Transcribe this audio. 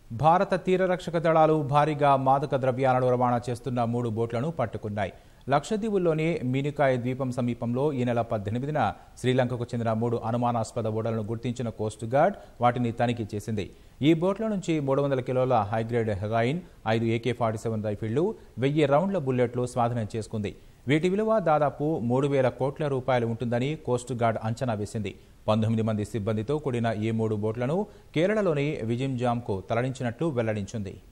భారత తీరరక్షక దళాలు భారీగా మాదక ద్రవ్యాలను రవాణా చేస్తున్న మూడు బోట్లను పట్టుకున్నాయి లక్షద్వీపుల్లోని మీనికాయ్ ద్వీపం సమీపంలో ఈ నెల పద్దెనిమిదిన శ్రీలంకకు చెందిన మూడు అనుమానాస్పద ఓడలను గుర్తించిన కోస్ట్ గార్డ్ వాటిని తనిఖీ చేసింది ఈ బోట్ల నుంచి మూడు వందల కిలోల హైగ్రేడ్ హెరాయిన్ ఐదు ఏకే ఫార్టీ సెవెన్ రైఫిళ్లు వెయ్యి రౌండ్ల బుల్లెట్లు స్వాధీనం చేసుకుంది వీటి విలువ దాదాపు మూడు వేల కోట్ల రూపాయలు ఉంటుందని కోస్ట్ గార్డ్ అంచనా వేసింది పంతొమ్మిది మంది సిబ్బందితో కూడిన ఈ మూడు బోట్లను కేరళలోని విజింజాంకు తరలించినట్లు వెల్లడించింది